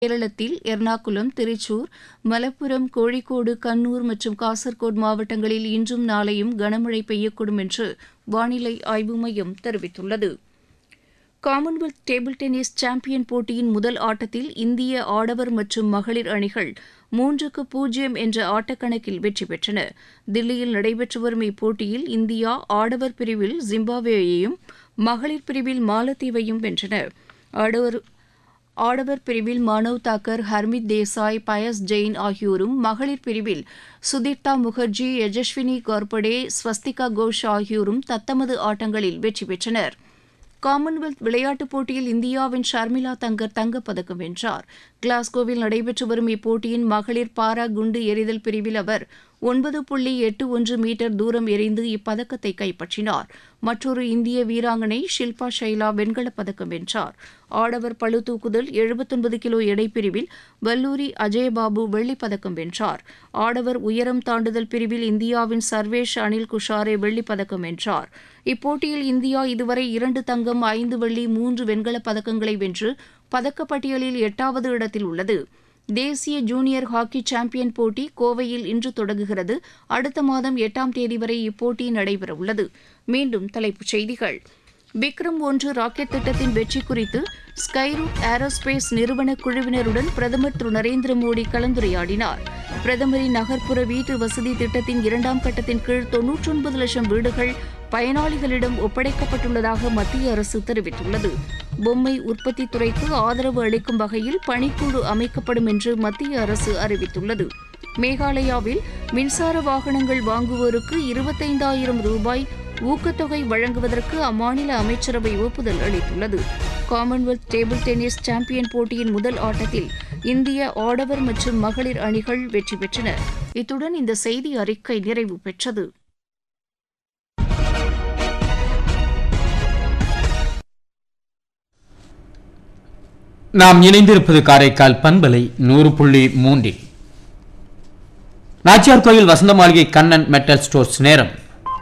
கேரளத்தில் எர்ணாகுளம் திருச்சூர் மலப்புரம் கோழிக்கோடு கண்ணூர் மற்றும் காசர்கோடு மாவட்டங்களில் இன்றும் நாளையும் கனமழை பெய்யக்கூடும் என்று வானிலை ஆய்வு மையம் தெரிவித்துள்ளது காமன்வெல்த் டேபிள் டென்னிஸ் சாம்பியன் போட்டியின் முதல் ஆட்டத்தில் இந்திய ஆடவர் மற்றும் மகளிர் அணிகள் மூன்றுக்கு பூஜ்ஜியம் என்ற ஆட்டக்கணக்கில் வெற்றி பெற்றன தில்லியில் நடைபெற்று வரும் இப்போட்டியில் இந்தியா ஆடவர் பிரிவில் ஜிம்பாப்வேயையும் மகளிர் பிரிவில் மாலத்தீவையும் வென்றன ஆடவர் ஆடவர் பிரிவில் மானவ் தாக்கர் ஹர்மித் தேசாய் பயஸ் ஜெயின் ஆகியோரும் மகளிர் பிரிவில் சுதீப்தா முகர்ஜி யஜஸ்வினி கோர்படே ஸ்வஸ்திகா கோஷ் ஆகியோரும் தத்தமது ஆட்டங்களில் வெற்றி பெற்றனர் காமன்வெல்த் விளையாட்டுப் போட்டியில் இந்தியாவின் ஷர்மிளா தங்கர் தங்கப்பதக்கம் வென்றார் கிளாஸ்கோவில் நடைபெற்று வரும் இப்போட்டியின் மகளிர் பாரா குண்டு எறிதல் பிரிவில் அவர் ஒன்பது புள்ளி எட்டு ஒன்று மீட்டர் தூரம் எறிந்து இப்பதக்கத்தை கைப்பற்றினார் மற்றொரு இந்திய வீராங்கனை ஷில்பா ஷைலா வெண்கலப் பதக்கம் வென்றார் ஆடவர் பளு தூக்குதல் எழுபத்தொன்பது கிலோ எடைப்பிரிவில் வல்லூரி அஜயபாபு வெள்ளிப் பதக்கம் வென்றார் ஆடவர் உயரம் தாண்டுதல் பிரிவில் இந்தியாவின் சர்வேஷ் அனில் குஷாரே வெள்ளிப் பதக்கம் வென்றார் இப்போட்டியில் இந்தியா இதுவரை இரண்டு தங்கம் ஐந்து வெள்ளி மூன்று வெண்கலப் பதக்கங்களை வென்று பதக்கப்பட்டியலில் எட்டாவது இடத்தில் உள்ளது தேசிய ஜூனியர் ஹாக்கி சாம்பியன் போட்டி கோவையில் இன்று தொடங்குகிறது அடுத்த மாதம் எட்டாம் தேதி வரை இப்போட்டி நடைபெறவுள்ளது மீண்டும் தலைப்புச் செய்திகள் விக்ரம் ஒன்று ராக்கெட் திட்டத்தின் வெற்றி குறித்து ஸ்கைரூட் ஏரோஸ்பேஸ் நிறுவன குழுவினருடன் பிரதமர் திரு நரேந்திர மோடி கலந்துரையாடினார் பிரதமரின் நகர்ப்புற வீட்டு வசதி திட்டத்தின் இரண்டாம் கட்டத்தின் கீழ் தொன்னூற்றொன்பது லட்சம் வீடுகள் பயனாளிகளிடம் ஒப்படைக்கப்பட்டுள்ளதாக மத்திய அரசு தெரிவித்துள்ளது பொம்மை உற்பத்தி துறைக்கு ஆதரவு அளிக்கும் வகையில் பணிக்குழு அமைக்கப்படும் என்று மத்திய அரசு அறிவித்துள்ளது மேகாலயாவில் மின்சார வாகனங்கள் வாங்குவோருக்கு இருபத்தைந்தாயிரம் ரூபாய் ஊக்கத்தொகை வழங்குவதற்கு அம்மாநில அமைச்சரவை ஒப்புதல் அளித்துள்ளது காமன்வெல்த் டேபிள் டென்னிஸ் சாம்பியன் போட்டியின் முதல் ஆட்டத்தில் இந்திய ஆடவர் மற்றும் மகளிர் அணிகள் வெற்றி பெற்றன இத்துடன் இந்த செய்தி அறிக்கை நிறைவு பெற்றது நாம் இணைந்திருப்பது காரைக்கால் பண்பலை நூறு புள்ளி மூன்றில் நாச்சியார் கோயில் வசந்த மாளிகை கண்ணன் மெட்டல் ஸ்டோர்ஸ் நேரம்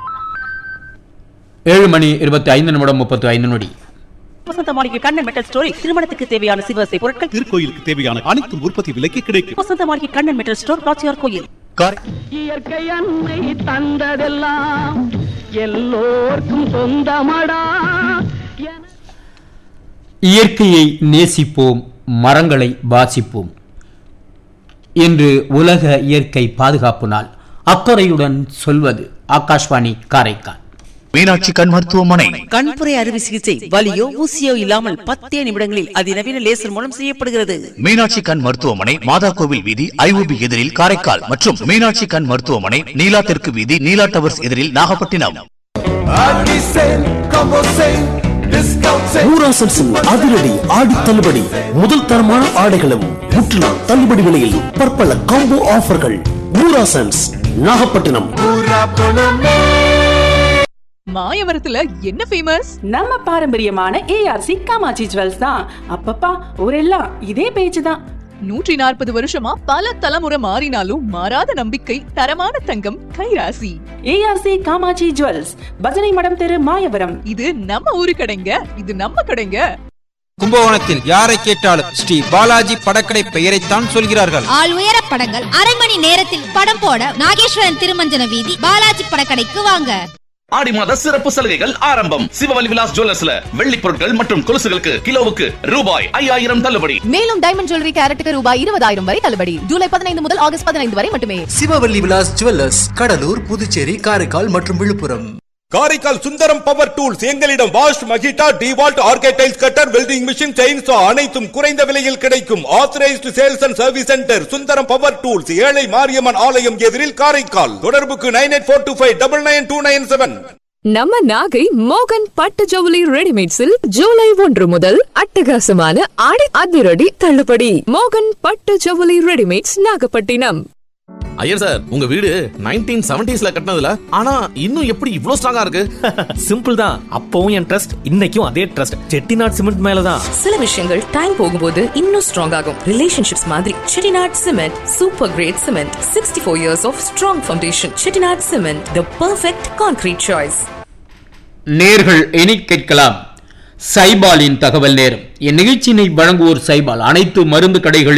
ஏழு மணி இருபத்தி ஐந்து நிமிடம் முப்பத்தி ஐந்து நொடி வசந்த மாளிகை கண்ணன் மெட்டல் ஸ்டோரில் திருமணத்துக்கு தேவையான சிவசை பொருட்கள் திருக்கோயிலுக்கு தேவையான அனைத்து உற்பத்தி விலைக்கு கிடைக்கும் வசந்த மாளிகை கண்ணன் மெட்டல் ஸ்டோர் காச்சியார் கோயில் இயற்கை அன்னை தந்ததெல்லாம் எல்லோர்க்கும் சொந்தமடா என இயற்கையை நேசிப்போம் மரங்களை வாசிப்போம் இன்று உலக இயற்கை பாதுகாப்பு நாள் அக்கறையுடன் சொல்வது ஆகாஷ்வாணி காரைக்கால் மீனாட்சி கண் மருத்துவமனை கண்புரை அறுவை சிகிச்சை வலியோ ஊசியோ இல்லாமல் பத்தே நிமிடங்களில் அதிநவீன லேசர் மூலம் செய்யப்படுகிறது மீனாட்சி கண் மருத்துவமனை மாதா கோவில் வீதி ஐஓபி எதிரில் காரைக்கால் மற்றும் மீனாட்சி கண் மருத்துவமனை நீலா தெற்கு வீதி நீலா டவர்ஸ் எதிரில் நாகப்பட்டினம் ஊராசன்ஸின் அதிரடி ஆடி தள்ளுபடி முதல் தரமான ஆடைகளும் முற்றிலும் தள்ளுபடி விலையில் பற்பல காம்போ ஆஃபர்கள் ஊராசன்ஸ் நாகப்பட்டினம் மாயவரத்துல என்ன ஃபேமஸ் நம்ம பாரம்பரியமான ஏஆர்சி காமாட்சி ஜுவல்ஸ் தான் அப்பப்பா ஊரெல்லாம் இதே பேச்சு தான் நூற்றி நாற்பது வருஷமா பல தலைமுறை மாறினாலும் மாறாத நம்பிக்கை தரமான தங்கம் கைராசி ஏஆர்சி காமாட்சி ஜுவல்ஸ் பஜனை மடம் தெரு மாயவரம் இது நம்ம ஊரு கடைங்க இது நம்ம கடைங்க கும்பகோணத்தில் யாரை கேட்டாலும் ஸ்ரீ பாலாஜி படக்கடை பெயரைத்தான் சொல்கிறார்கள் ஆள் உயர படங்கள் அரை மணி நேரத்தில் படம் போட நாகேஸ்வரன் திருமஞ்சன வீதி பாலாஜி படக்கடைக்கு வாங்க ஆடி மாத சிறப்பு சலுகைகள் ஆரம்பம் சிவவலி விலாஸ் ஜுவல்லர்ஸ்ல வெள்ளி பொருட்கள் மற்றும் கொலுசுகளுக்கு கிலோவுக்கு ரூபாய் ஐயாயிரம் தள்ளுபடி மேலும் டைமண்ட் ஜுவல்லரி கேரட்டுக்கு ரூபாய் இருபதாயிரம் வரை தள்ளுபடி ஜூலை பதினைந்து முதல் ஆகஸ்ட் பதினைந்து வரை மட்டுமே சிவவல்லி விலாஸ் ஜுவல்லர்ஸ் கடலூர் புதுச்சேரி காரைக்கால் மற்றும் விழுப்புரம் காரைக்கால் சுந்தரம் பவர் டூல்ஸ் எங்களிடம் வாஷ் மகிட்டா டிவால்ட் ஆர்கேடைல்ஸ் கட்டர் வெல்டிங் மிஷின் செயின்சா அனைத்தும் குறைந்த விலையில் கிடைக்கும் authorised sales and service centre Sundaram power tools ஏழை மாரியம்மன் ஆலயம் எதிரில் காரைக்கால் தொடர்புக்கு nine eight four two five double nine two nine seven நம்ம நாகை மோகன் பட்டு ஜவுளி ரெடிமேட்ஸில் ஜூலை ஒன்று முதல் அட்டகாசமான ஆடி அதிரடி தள்ளுபடி மோகன் பட்டு ஜவுளி ரெடிமேட்ஸ் நாகப்பட்டினம் ஐயர் சார் உங்க வீடு நைன்டீன் செவன்டிஸ்ல கட்டினதுல ஆனா இன்னும் எப்படி இவ்ளோ ஸ்ட்ராங்கா இருக்கு சிம்பிள் தான் அப்பவும் என் ட்ரஸ்ட் இன்னைக்கும் அதே ட்ரஸ்ட் செட்டிநாட் சிமெண்ட் மேலதான் சில விஷயங்கள் டைம் போகும்போது இன்னும் ஸ்ட்ராங் ஆகும் ரிலேஷன்ஷிப்ஸ் மாதிரி Chettinad cement super grade cement sixty four years of strong foundation Chettinad cement the perfect concrete choice நேர்கள் இனி கேட்கலாம் சைபாலின் தகவல் நேரம் இந்நிகழ்ச்சியினை வழங்குவோர் சைபால் அனைத்து மருந்து கடைகளில்